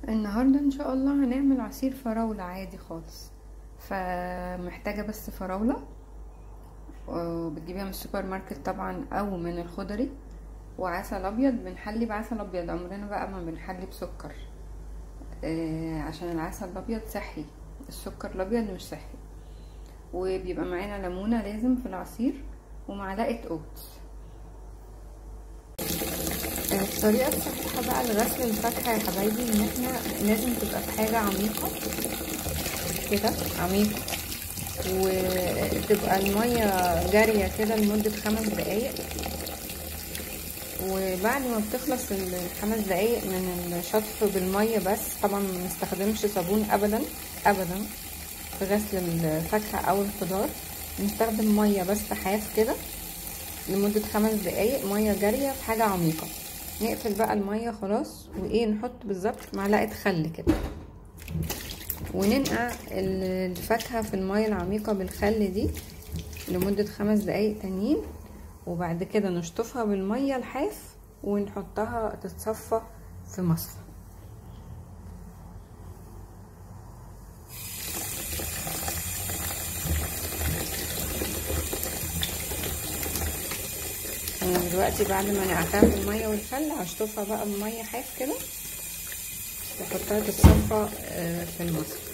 النهاردة ان شاء الله هنعمل عصير فراولة عادي خالص فمحتاجة بس فراولة وبتجيبيها من السوبر ماركت طبعا او من الخضري وعسل ابيض بنحلي بعسل ابيض عمرنا بقى ما بنحلي بسكر آه عشان العسل الابيض صحي السكر الابيض مش صحي وبيبقى معانا ليمونه لازم في العصير ومعلقه اوتس الطريقه الصحيحه بقى لغسل الفاكهه يا حبايبي ان احنا لازم تبقى في حاجه عميقه كده عميقه وتبقى الميه جاريه كده لمده خمس دقايق وبعد ما بتخلص الخمس دقايق من الشطف بالميه بس طبعا ما نستخدمش صابون ابدا ابدا في غسل الفاكهه او الخضار نستخدم ميه بس حاف كده لمده خمس دقايق ميه جاريه في حاجه عميقه نقفل بقى الميه خلاص وايه نحط بالظبط معلقه خل كده وننقع الفاكهه في الميه العميقه بالخل دي لمده خمس دقايق تانيين وبعد كده نشطفها بالميه الحاف ونحطها تتصفى في مصفى انا دلوقتي بعد ما نقعتها بالميه والخل هشطفها بقى بميه حاف كده واحطها تتصفى في المصفى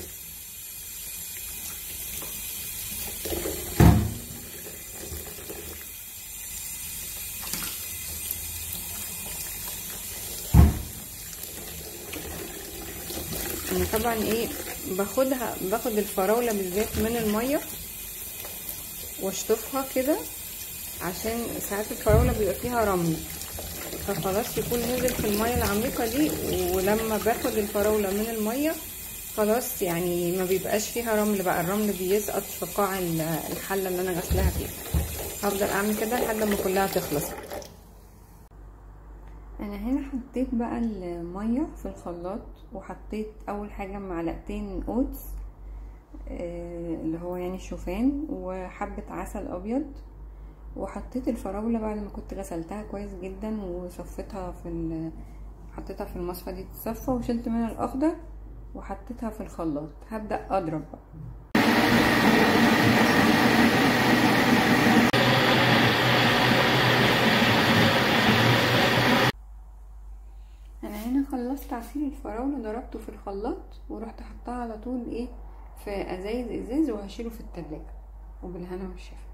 انا طبعا ايه باخدها باخد الفراوله بالذات من الميه واشطفها كده عشان ساعات الفراوله بيبقى فيها رمل فخلاص يكون نزل في الميه العميقه دي ولما باخد الفراوله من الميه خلاص يعني ما بيبقاش فيها رمل بقى الرمل بيسقط في قاع الحله اللي انا غسلاها فيها هفضل اعمل كده لحد ما كلها تخلص انا هنا حطيت بقى الميه في الخلاط وحطيت اول حاجه معلقتين اوتس اللي هو يعني شوفان وحبه عسل ابيض وحطيت الفراوله بعد ما كنت غسلتها كويس جدا وصفيتها في حطيتها في المصفى دي تتصفى وشلت منها الاخضر وحطيتها في الخلاط هبدا اضرب بقى انا هنا خلصت عصير الفراوله ضربته في الخلاط ورحت حطها على طول ايه في ازايز ازاز وهشيله في التلاجة وبالهنا والشفا